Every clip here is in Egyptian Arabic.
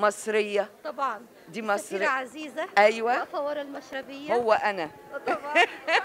مصريه طبعا دي سفيرة مصريه عزيزة ايوه واقفة ورا المشربية هو انا طبعا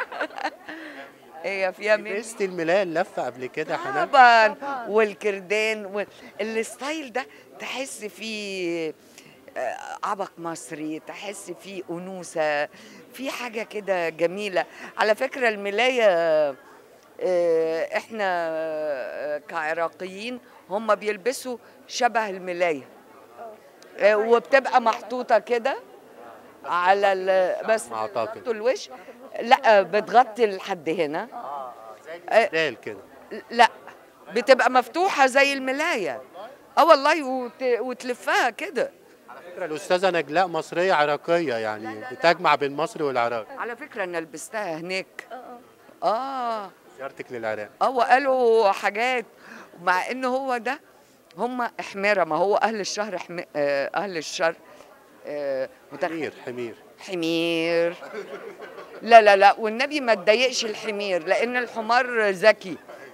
هي فيها مين لبست الملاية اللفة قبل كده يا حنان طبعا طبعاً. والكردان وال... الستايل ده تحس فيه آه، عبق مصري تحس فيه أنوثة في حاجة كده جميلة على فكرة الملاية آه، احنا آه، كعراقيين هم بيلبسوا شبه الملاية آه، وبتبقى محطوطة كده على ال... بس ما أعتقد. بتغطوا الوش لا بتغطي لحد هنا دال كده لا بتبقى مفتوحة زي الملاية اه والله وت... وتلفها كده على فكرة الأستاذة نجلاء مصرية عراقية يعني بتجمع بين مصر والعراق على فكرة أنا لبستها هناك اه اه زيارتك للعراق اه وقالوا حاجات مع إن هو ده هم حميرة ما هو أهل الشهر حم... آه، أهل الشر آه، متخ- حمير حمير حمير لا لا لا والنبي ما تضايقش الحمير لان الحمار ذكي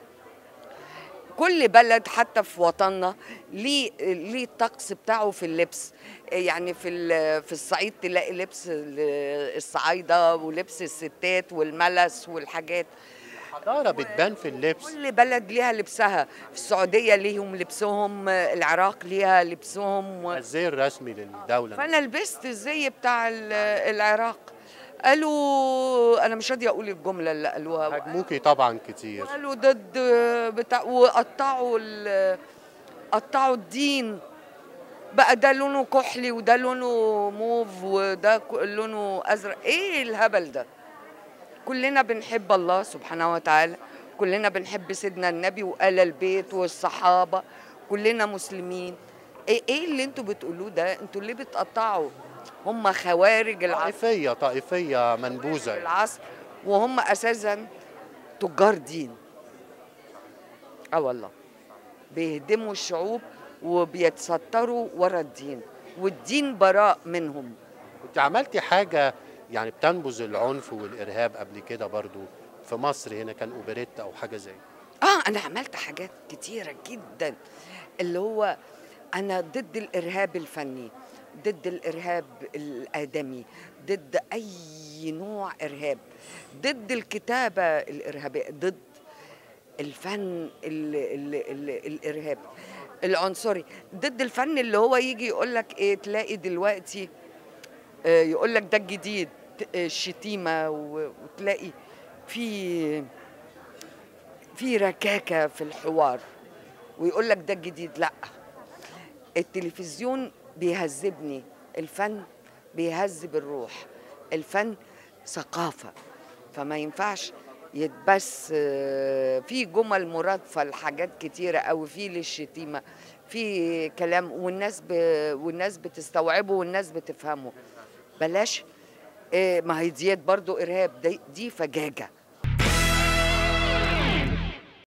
كل بلد حتى في وطننا ليه ليه الطقس بتاعه في اللبس يعني في ال- في الصعيد تلاقي لبس ال- الصعايده ولبس الستات والملس والحاجات حضارة بتبان في اللبس كل بلد ليها لبسها في السعوديه ليهم لبسهم العراق ليها لبسهم و... الزي الرسمي للدولة فانا لبست الزي بتاع ال- العراق قالوا انا مش راضيه اقول الجمله اللي قالوها هاجموكي طبعا كتير قالوا ضد بتاع وقطعوا ال- قطعوا الدين بقى ده لونه كحلي وده لونه موف وده ك- لونه ازرق ايه الهبل ده كلنا بنحب الله سبحانه وتعالى كلنا بنحب سيدنا النبي وآل البيت والصحابة كلنا مسلمين ايه ايه اللي انتوا بتقولوه ده انتوا ليه بتقطعوا هم خوارج العصر طائفية طائفية منبوذة العصر وهم اساسا تجار دين اه والله بيهدموا الشعوب وبيتستروا ورا الدين والدين براء منهم كنت عملتي حاجة يعني بتنبذ العنف والإرهاب قبل كده برضو في مصر هنا كان أوبريت أو حاجة زي اه انا عملت حاجات كتيره جدا اللي هو انا ضد الارهاب الفني ضد الارهاب الادمي ضد اي نوع ارهاب ضد الكتابه الارهابيه ضد الفن ال ال ال الارهابي العنصري ضد الفن اللي هو يجي يقول لك ايه تلاقي دلوقتي آه، يقول لك ده الجديد آه، الشتيمه و- وتلاقي في في ركاكه في الحوار ويقول لك ده الجديد لا التلفزيون بيهذبني الفن بيهذب الروح الفن ثقافه فما ينفعش يتبس آه، في جمل مرادفه لحاجات كتيره قوي في للشتيمه في كلام والناس ب... والناس بتستوعبه والناس بتفهمه بلاش آه، ما هي ديت برضو ارهاب دي, دي فجاجه